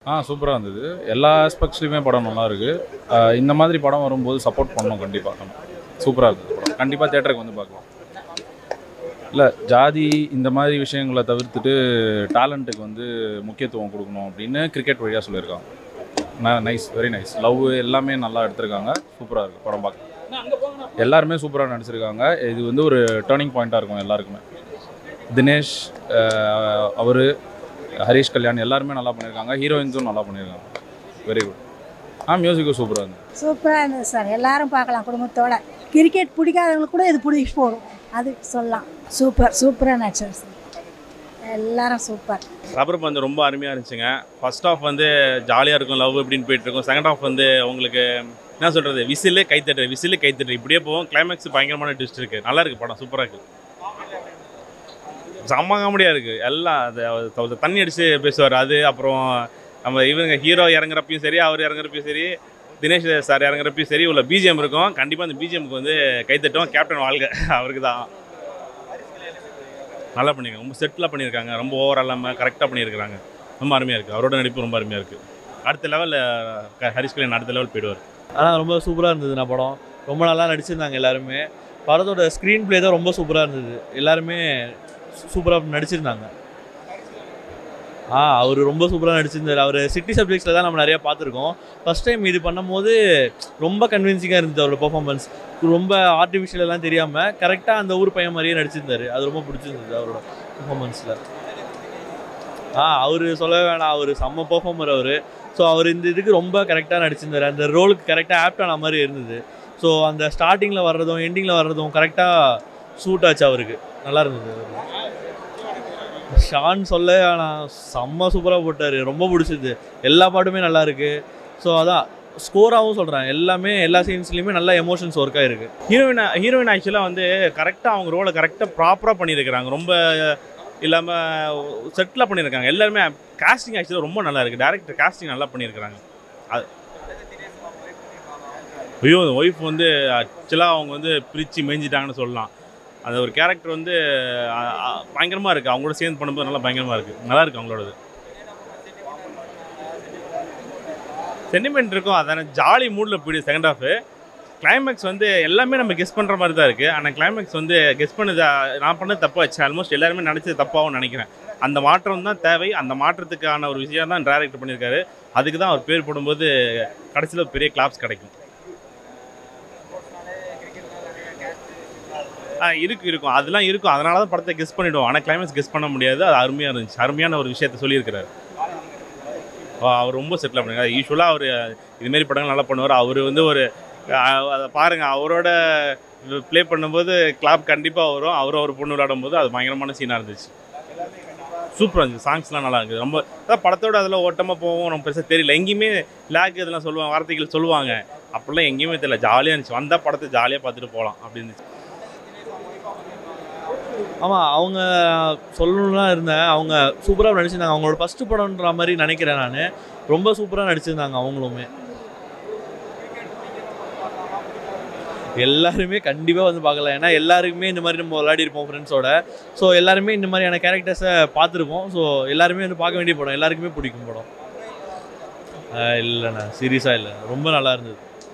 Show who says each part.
Speaker 1: ஆ சூப்பராக இருந்தது எல்லா ஆஸ்பெக்ட்ஸ்லையுமே படம் நல்லா இருக்கு ஆஹ் இந்த மாதிரி படம் வரும்போது சப்போர்ட் பண்ணணும் கண்டிப்பாக நம்ம சூப்பராக இருந்தது படம் கண்டிப்பாக தேட்டருக்கு வந்து பார்க்கலாம் இல்லை ஜாதி இந்த மாதிரி விஷயங்களை தவிர்த்துட்டு டேலண்ட்டுக்கு வந்து முக்கியத்துவம் கொடுக்கணும் அப்படின்னு கிரிக்கெட் வழியாக சொல்லியிருக்காங்க நைஸ் வெரி நைஸ் லவ் எல்லாமே நல்லா எடுத்திருக்காங்க சூப்பராக இருக்குது படம் பார்க்க எல்லாருமே சூப்பராக நடிச்சிருக்காங்க இது வந்து ஒரு டேர்னிங் பாயிண்ட்டாக இருக்கும் எல்லாருக்குமே தினேஷ் அவர் ஹரிஷ் கல்யாண் எல்லாருமே நல்லா பண்ணியிருக்காங்க ஹீரோயின்ஸும் நல்லா பண்ணியிருக்காங்க வெரி குட் ஆ மியூசிக்கும் சூப்பராக இருந்தது
Speaker 2: சூப்பராக இருந்தது சார் எல்லாரும் பார்க்கலாம் குடும்பத்தோட கிரிக்கெட் பிடிக்காதவங்களுக்கு கூட இது பிடிச்சி போடும் அது சொல்லலாம் சூப்பர் சூப்பராக நடிச்சார் சார் எல்லாரும் சூப்பர்
Speaker 3: ரப்பர் பந்து ரொம்ப அருமையாக இருந்துச்சுங்க ஃபர்ஸ்ட் ஆஃப் வந்து ஜாலியாக இருக்கும் லவ் இப்படின்னு போயிட்டு இருக்கும் செகண்ட் ஆஃப் வந்து உங்களுக்கு என்ன சொல்கிறது விசிலே கைத்தட்டு விசிலே கைத்தட்டு இப்படியே போகும் கிளைமேக்ஸ் பயங்கரமான ட்விஸ்ட் இருக்குது நல்லா இருக்குது படம் சூப்பராக இருக்குது செம்ம காமெடியாக இருக்குது எல்லாம் அது அவர் தண்ணி அடித்து பேசுவார் அது அப்புறம் நம்ம இவங்க ஹீரோ இறங்குறப்பையும் சரி அவர் இறங்குறப்பையும் சரி தினேஷ் சார் இறங்குறப்பையும் சரி உள்ள பிஜிஎம் இருக்கும் கண்டிப்பாக அந்த பிஜிஎம்க்கு வந்து கைத்தட்டும் கேப்டன் வாழ்க அவருக்கு தான் நல்லா பண்ணியிருக்காங்க ரொம்ப செட்டிலாக பண்ணியிருக்காங்க ரொம்ப ஓவர் இல்லாமல் கரெக்டாக பண்ணியிருக்காங்க ரொம்ப அருமையாக இருக்குது அவரோட நடிப்பு ரொம்ப அருமையாக இருக்குது அடுத்த லெவலில் ஹரிஷ் கல்யாண் அடுத்த லெவல் போயிடுவார்
Speaker 4: ஆனால் ரொம்ப சூப்பராக இருந்தது நான் படம் ரொம்ப நல்லா நடிச்சிருந்தாங்க எல்லாருமே படத்தோட ஸ்க்ரீன் ப்ளே தான் ரொம்ப சூப்பராக இருந்தது எல்லாருமே சூப்பராக நடிச்சிருந்தாங்க ஆ அவர் ரொம்ப சூப்பராக நடிச்சிருந்தார் அவர் சிட்டி சப்ஜெக்ட்ஸில் தான் நம்ம நிறையா பார்த்துருக்கோம் ஃபஸ்ட் டைம் இது பண்ணும்போது ரொம்ப கன்வின்சிங்காக இருந்தது அவரோட பர்ஃபார்மன்ஸ் ரொம்ப ஆர்டிஃபிஷியல் எல்லாம் தெரியாமல் கரெக்டாக அந்த ஊர் பையன் மாதிரியே நடிச்சிருந்தாரு அது ரொம்ப பிடிச்சிருந்தது அவரோட பர்ஃபார்மன்ஸில் ஆ அவர் சொல்லவே வேணாம் அவர் செம்ம பர்ஃபார்மர் அவர் ஸோ அவர் இந்த இதுக்கு ரொம்ப கரெக்டாக நடிச்சிருந்தார் அந்த ரோலுக்கு கரெக்டாக ஆப்டான மாதிரி இருந்தது ஸோ அந்த ஸ்டார்டிங்கில் வர்றதும் எண்டிங்கில் வர்றதும் கரெக்டாக சூட் ஆச்சு அவருக்கு நல்லா இருந்தது ஷான் சொல்ல ஆனால் செம்ம சூப்பராக போட்டார் ரொம்ப பிடிச்சது எல்லா பாட்டுமே நல்லா இருக்கு ஸோ அதான் ஸ்கோராகவும் சொல்கிறேன் எல்லாமே எல்லா சீன்ஸ்லையுமே நல்லா எமோஷன்ஸ் ஒர்க் ஆயிருக்கு
Speaker 3: ஹீரோயின் ஹீரோயின் ஆக்சுவலாக வந்து கரெக்டாக அவங்க ரோலை கரெக்டாக ப்ராப்பராக பண்ணியிருக்கிறாங்க ரொம்ப இல்லாமல் செட்டில் பண்ணியிருக்காங்க எல்லாருமே காஸ்டிங் ஆக்சுவலாக ரொம்ப நல்லா இருக்குது டேரக்டர் காஸ்டிங் நல்லா பண்ணியிருக்கிறாங்க அது ஐயோ ஒய்ஃப் வந்து ஆக்சுவலாக அவங்க வந்து பிரித்து மேய்ஞ்சிட்டாங்கன்னு சொல்லலாம் அந்த ஒரு கேரக்டர் வந்து பயங்கரமாக இருக்குது அவங்களோட சேர்ந்து பண்ணும்போது நல்லா பயங்கரமாக இருக்குது நல்லா இருக்குது அவங்களோடது சென்டிமெண்ட் இருக்கும் அதான ஜாலி மூடில் போயிடுது செகண்ட் ஹாஃபு கிளைமேக்ஸ் வந்து எல்லாமே நம்ம கெஸ் பண்ணுற மாதிரி தான் இருக்குது ஆனால் கிளைமேக்ஸ் வந்து கெஸ் பண்ணது நான் பண்ணது தப்பாச்சு ஆல்மோஸ்ட் எல்லாருமே நினச்சது தப்பாகவும் நினைக்கிறேன் அந்த மாற்றம் தான் தேவை அந்த மாற்றத்துக்கான ஒரு விஷயம் தான் டேரக்ட் பண்ணியிருக்காரு அதுக்கு தான் அவர் பேர் போடும்போது கடைசியில் பெரிய கிளாப்ஸ் கிடைக்கும் ஆ இருக்கு இருக்கும் அதெல்லாம் இருக்கும் அதனால தான் படத்தை கெஸ் பண்ணிவிடுவோம் ஆனால் கிளைமேக்ஸ் கெஸ் பண்ண முடியாது அது அருமையாக இருந்துச்சு அருமையான ஒரு விஷயத்த சொல்லியிருக்கிறாரு ஆ, அவர் ரொம்ப செட்டில் பண்ணுங்க யூஸ்வலாக அவர் இதுமாரி படங்கள் நல்லா பண்ணுவார் அவர் வந்து ஒரு அஹ், அதை பாருங்கள் அவரோட ப்ளே பண்ணும்போது கிளாப் கண்டிப்பாக வரும் அவரும் அவர் பொண்ணு விளையாடும் போது அது பயங்கரமான சீனாக இருந்துச்சு சூப்பராக இருந்துச்சு சாங்ஸ்லாம் நல்லா இருக்குது ரொம்ப அதான் படத்தோட அதில் ஓட்டமாக போவோம் நம்ம பெருசாக தெரியல எங்கேயுமே லேக் இதெல்லாம் சொல்லுவாங்க வார்த்தைகள் சொல்லுவாங்க அப்படிலாம் எங்கேயுமே தெரியல ஜாலியாக இருந்துச்சு வந்தால் படத்தை ஜாலியாக பார்த்துட்டு போகலாம் அப்படி இருந்துச்சு
Speaker 4: ஆமாம் அவங்க சொல்லணும்லாம் இருந்தேன் அவங்க சூப்பராக நடிச்சிருந்தாங்க அவங்களோட ஃபஸ்ட்டு படம்ன்ற மாதிரி நினைக்கிறேன் நான் ரொம்ப சூப்பராக நடிச்சிருந்தாங்க அவங்களுமே எல்லாருமே கண்டிப்பாக வந்து பார்க்கலாம் ஏன்னா எல்லாருக்குமே இந்த மாதிரி நம்ம விளையாடி இருப்போம் ஃப்ரெண்ட்ஸோட ஸோ எல்லாருமே இந்த மாதிரியான கேரக்டர்ஸை பார்த்துருப்போம் ஸோ எல்லாருமே வந்து பார்க்க வேண்டிய படம் எல்லாருக்குமே பிடிக்கும் படம் இல்லைண்ணா சீரியஸாக இல்லை ரொம்ப நல்லா இருந்தது